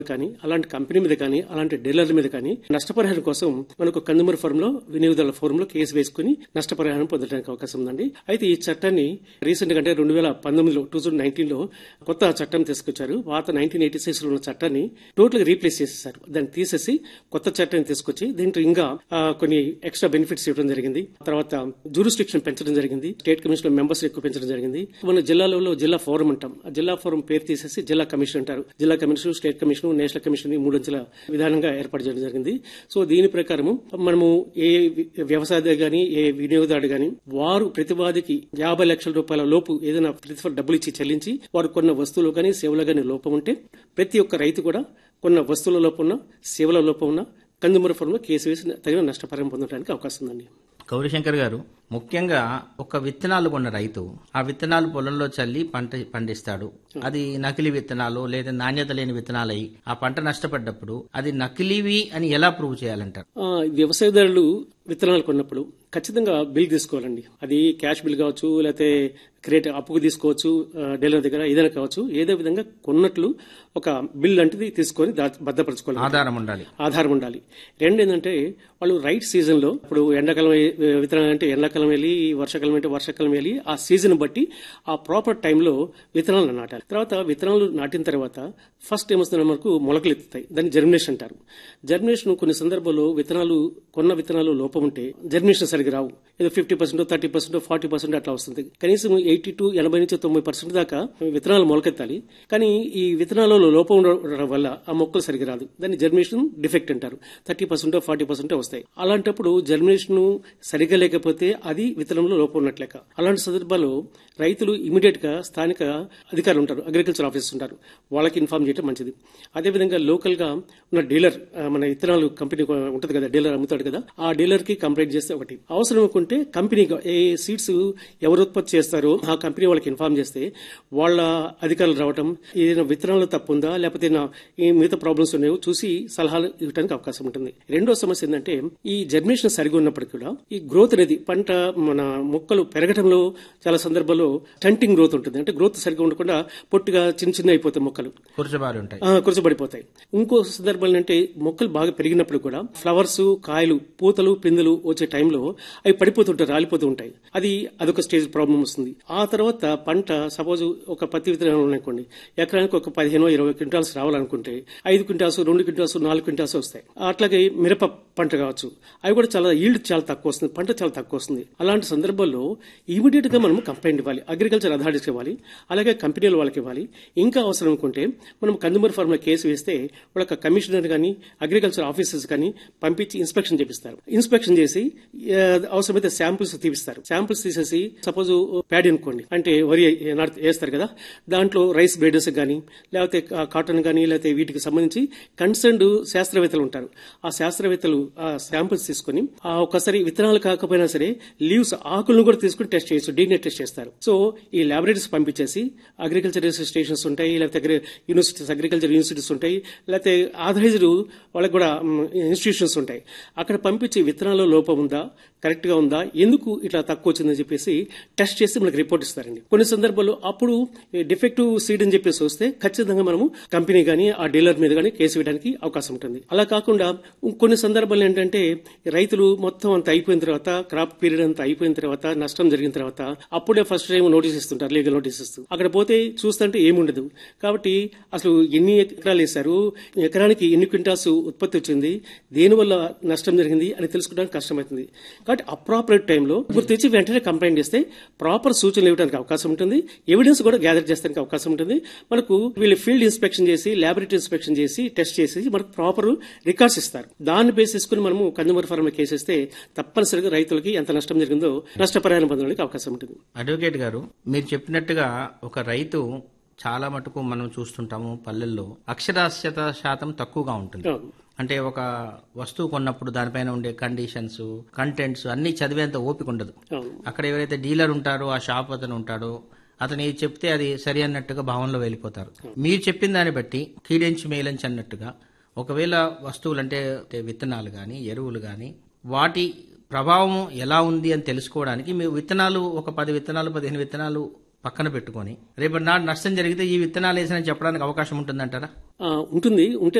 కానీ అలాంటి కంపెనీ మీద కానీ అలాంటి డీలర్ల మీద కానీ నష్టపరిహారం కోసం మనకు కన్జ్యూమర్ ఫోరం లో వినియోగదారుల ఫోరం లో కేసు వేసుకుని నష్టపరిహారం పొందడానికి అవకాశం ఉందండి అయితే ఈ చట్టాన్ని రీసెంట్ గా అంటే రెండు వేల పంతొమ్మిదిలో టూ థౌసండ్ నైన్టీన్ లో కొత్త చట్టం తీసుకొచ్చారు పాత నైన్టీన్ ఎయిటీ సిక్స్ లో ఉన్న చట్టాన్ని టోటల్ గా రీప్లేస్ చేసేసారు దాన్ని తీసేసి కొత్త చట్టాన్ని తీసుకొచ్చి దీంట్లో ఇంకా ఆ, కొన్ని ఎక్స్ట్రా బెనిఫిట్స్ ఇవ్వడం జరిగింది తర్వాత జూరిస్టిక్షన్ పెంచడం జరిగింది స్టేట్ కమిషన్ మెంబర్స్ ఎక్కువ పెంచడం జరిగింది మన జిల్లాలలో జిల్లా ఫోరం అంటాం ఆ జిల్లా ఫోరం పేరు తీసేసి జిల్లా కమిషన్ అంటారు జిల్లా commission state commission national commission ఈ మూడంచెల విధానంగా ఏర్పాటు చేయడం జరిగింది సో దీని ప్రకారము మనము ఏ వి- వ్యవసాయదారు గాని ఏ వినియోగదారుడు గాని వారు ప్రతివాదికి యాభై లక్షల రూపాయల లోపు ఏదైనా ప్రతిఫల డబ్బులు ఇచ్చి చెల్లించి వారు కొన్న వస్తువులు కానీ సేవలు కానీ లోపం ఉంటే ప్రతి ఒక్క రైతు కూడా కొన్న వస్తువుల లోపం ఉన్న సేవల లోపం ఉన్న కన్జ్యూమర్ ఫోరంలో కేసు వేసి తగిన నష్టపరిహారం పొందడానికి అవకాశం ఉందండి గౌరీశంకర్ గారు ముఖ్యంగా ఒక విత్తనాలు కొన్న రైతు ఆ విత్తనాలు పొలంలో చల్లి పంట పండిస్తాడు అది నకిలీ విత్తనాలు లేదా నాణ్యత లేని విత్తనాలు అయి ఆ పంట నష్టపడ్డప్పుడు అది నకిలీవి అని ఎలా ప్రూవ్ చేయాలంటారు ఆ, వ్యవసాయదారులు విత్తనాలు కొన్నప్పుడు ఖచ్చితంగా బిల్ తీసుకోవాలండి అది క్యాష్ బిల్ కావచ్చు లేకపోతే క్రియేట్ అప్పుకు తీసుకోవచ్చు ఆ, డీలర్ దగ్గర ఏదైనా కావచ్చు ఏదో విధంగా కొన్నట్లు ఒక బిల్ లాంటిది తీసుకొని దా- భద్రపరచుకోవాలి ఆధారం ఉండాలి ఆధారం ఉండాలి రెండు ఏంటంటే వాళ్ళు రైట్ సీజన్ లో ఇప్పుడు ఎండాకాలం ఏ- విత్తనాలు అంటే ఎండాకాలం వెళ్ళి వర్షాకాలం అంటే వర్షాకాలం వెళ్ళి ఆ సీజన్ బట్టి ఆ ప్రాపర్ టైంలో విత్తనాలు నాటాలి తర్వాత విత్తనాలు నాటిన తర్వాత ఫస్ట్ ఏమొస్తుంది మనకు మొలకలు ఎత్తుతాయి దాన్ని జర్మినేషన్ అంటారు జర్మినేషన్ కొన్ని సందర్భాల్లో విత్తనాలు కొన్న విత్తనాలు లోపం ఉంటే జర్మినేషన్ సరిగ్గా రావు ఏదో fifty percent thirty percent forty percent అట్లా వస్తుంది కనీసం ఎయిటీ టు ఎనభై నుంచి తొంభై పర్సెంట్ దాకా విత్తనాలు మొలకెత్తాలి కానీ ఈ విత్తనాలలో లోపం ఉండడం వల్ల ఆ మొక్కలు సరిగ్గా రాదు దాన్ని జర్మినేషన్ డిఫెక్ట్ అంటారు థర్టీ పర్సెంట్ ఫార్టీ పర్సెంట్ వస్తాయి అలాంటప్పుడు జర్మినేషన్ సరిగ్గా లేకపోతే అది విత్తనంలో లోపం ఉన్నట్లేక అలాంటి సందర్భాల్లో రైతులు ఇమీడియట్ గా స్థానిక అధికారులు ఉంటారు అగ్రికల్చర్ ఆఫీసర్స్ ఉంటారు వాళ్ళకి ఇన్ఫార్మ్ చేయడం మంచిది అదేవిధంగా లోకల్ గా ఉన్న డీలర్ ఆ, మన విత్తనాలు కంపెనీ ఉంటుంది కదా డీలర్ అమ్ముతాడు కదా ఆ డీలర్ కి కంప్లైంట్ చేస్తే ఒకటి అవసరం అనుకుంటే కంపెనీ ఏ సీడ్స్ ఎవరు ఉత్పత్తి చేస్తారో ఆ కంపెనీ వాళ్ళకి ఇన్ఫార్మ్ చేస్తే వాళ్ళ అధికారులు రావటం ఏదైనా విత్తనాలు తప్పు ఉందా లేకపోతే నా ఈ మిగతా ప్రాబ్లమ్స్ ఉన్నాయో చూసి సలహాలు ఇవ్వడానికి అవకాశం ఉంటుంది రెండో సమస్య ఏంటంటే ఈ జర్మినేషన్ సరిగా ఉన్నప్పటికీ కూడా ఈ గ్రోత్ అనేది పంట మన మొక్కలు పెరగడంలో చాలా సందర్భాల్లో స్టంటింగ్ గ్రోత్ ఉంటుంది అంటే గ్రోత్ సరిగా ఉండకుండా పొట్టిగా చిన్న చిన్న అయిపోతాయి మొక్కలు కూర్చోబారి ఉంటాయి ఆ, కురచబడిపోతాయి ఇంకో సందర్భాలు అంటే మొక్కలు బాగా పెరిగినప్పుడు కూడా ఫ్లవర్స్ కాయలు పూతలు పిందెలు వచ్చే టైంలో అవి పడిపోతుంటాయి రాలిపోతూ ఉంటాయి అది అదొక స్టేజ్ ప్రాబ్లం వస్తుంది ఆ తర్వాత పంట సపోజ్ ఒక పత్తి విత్తనాలు ఉన్నాయనుకోండి ఎకరానికి ఒక పదిహేను ఇరవై క్వింటాల్స్ రావాలనుకుంటే ఐదు క్వింటాల్స్ రెండు క్వింటాల్స్ నాలుగు క్వింటాల్స్ వస్తాయి అట్లాగే మిరప పంట కావచ్చు అవి కూడా చాలా ఈల్డ్ చాలా తక్కువ వస్తుంది పంట చాలా తక్కువ వస్తుంది అలాంటి సందర్భాల్లో ఇమీడియట్ గా మనం కంప్లైంట్ ఇవ్వాలి అగ్రికల్చర్ అథారిటీకి ఇవ్వాలి అలాగే కంపెనీల వాళ్ళకి ఇవ్వాలి ఇంకా అవసరం అనుకుంటే మనం కన్జ్యూమర్ ఫార్మ్ లో కేసు వేస్తే వాళ్ళకి కమిషనర్ కానీ అగ్రికల్చర్ ఆఫీసర్స్ కానీ పంపించి ఇన్స్పెక్షన్ చేపిస్తారు ఇన్స్పెక్షన్ చేసి ఆ, అవసరమైతే శాంపుల్స్ తీపిస్తారు శాంపుల్స్ తీసేసి సపోజ్ ప్యాడీ అనుకోండి అంటే వరి నాటు వేస్తారు కదా దాంట్లో రైస్ బ్రేడర్స్ కానీ లేకపోతే కా- కాటన్ కానీ లేకపోతే వీటికి సంబంధించి కన్సర్న్డ్ శాస్త్రవేత్తలు ఉంటారు ఆ శాస్త్రవేత్తలు ఆ శాంపుల్స్ తీసుకుని ఆ ఒకసారి విత్తనాలు కాకపోయినా సరే లీవ్స్ ఆకులను కూడా తీసుకుని టెస్ట్ చేయొచ్చు డీఎన్ఏ టెస్ట్ చేస్తారు సో ఈ ల్యాబొరేటరీస్ పంపించేసి అగ్రికల్చర్ రీసెర్చ్ స్టేషన్స్ ఉంటాయి లేకపోతే అగ్రి- యూనివర్సిటీస్ అగ్రికల్చర్ యూనివర్సిటీస్ ఉంటాయి లేకపోతే ఆథరైజ్డ్ వాళ్ళకి కూడా ఇన్స్టిట్యూషన్స్ ఉంటాయి అక్కడ పంపించి విత్తనాల్లో లోపం ఉందా కరెక్ట్ గా ఉందా ఎందుకు ఇట్లా తక్కువ వచ్చిందని చెప్పేసి టెస్ట్ చేసి మనకి రిపోర్ట్ ఇస్తారండి కొన్ని సందర్భాల్లో అప్పుడు డిఫెక్టివ్ సీడ్ అని చెప్పేసి వస్తే ఖచ్చితంగా మనము కంపెనీ గానీ ఆ డీలర్ మీద గానీ కేసు వేయడానికి అవకాశం ఉంటుంది అలా కాకుండా కొన్ని సందర్భాలు ఏంటంటే రైతులు మొత్తం అంత అయిపోయిన తర్వాత క్రాప్ పీరియడ్ అంతా అయిపోయిన తర్వాత నష్టం జరిగిన తర్వాత అప్పుడే ఫస్ట్ టైం నోటీస్ ఇస్తుంటారు లీగల్ నోటీస్ ఇస్తూ అక్కడ పోతే చూస్తుంటే ఏముండదు కాబట్టి అసలు ఎన్ని ఎకరాలు వేశారు ఎకరానికి ఎన్ని క్వింటాల్స్ ఉత్పత్తి వచ్చింది దేనివల్ల నష్టం జరిగింది అని తెలుసుకోవడానికి కష్టమవుతుంది కాబట్టి అప్రాపరేట్ టైంలో గుర్తించి వెంటనే కంప్లైంట్ చేస్తే ప్రాపర్ సూచనలు ఇవ్వడానికి అవకాశం ఉంటుంది ఎవిడెన్స్ కూడా గ్యాదర్ చేస్తానికి అవకాశం ఉంటుంది మనకు వీళ్ళు ఫీల్డ్ ఇన్స్పెక్షన్ చేసి ల్యాబొరేటరీ ఇన్స్పెక్షన్ చేసి టెస్ట్ చేసి మనకు ప్రాపర్ రికార్డ్స్ ఇస్తారు దాన్ని బేస్ చేసుకుని మనము కన్జ్యూమర్ ఫారం కేసు ఇస్తే తప్పనిసరిగా రైతులకి ఎంత నష్టం జరిగిందో నష్టపరిహారం పొందడానికి అవకాశం ఉంటుంది అడ్వకేట్ గారు మీరు చెప్పినట్టుగా ఒక రైతు చాలా మటుకు మనం చూస్తుంటాము పల్లెల్లో అక్షరాస్యత శాతం తక్కువగా ఉంటుంది అవును. అంటే ఒక వస్తువు కొన్నప్పుడు దానిపైన ఉండే కండిషన్స్ కంటెంట్స్ అన్ని చదివేంత ఓపిక ఉండదు అవును అక్కడ ఎవరైతే డీలర్ ఉంటారో ఆ షాప్ అతను ఉంటాడో అతను ఏది చెప్తే అది సరి అన్నట్టుగా భావనలో వెళ్ళిపోతారు మీరు చెప్పిన దాన్ని బట్టి కీడెంచి మేలంచి అన్నట్టుగా ఒకవేళ వస్తువులు అంటే అంటే విత్తనాలు కానీ ఎరువులు కానీ వాటి ప్రభావం ఎలా ఉంది అని తెలుసుకోవడానికి మీరు విత్తనాలు ఒక పది విత్తనాలు పదిహేను విత్తనాలు పక్కన పెట్టుకొని రేపటి నాడు నష్టం జరిగితే ఈ విత్తనాలు వేసిన చెప్పడానికి అవకాశం ఉంటుందంటారా ఆ, ఉంటుంది ఉంటే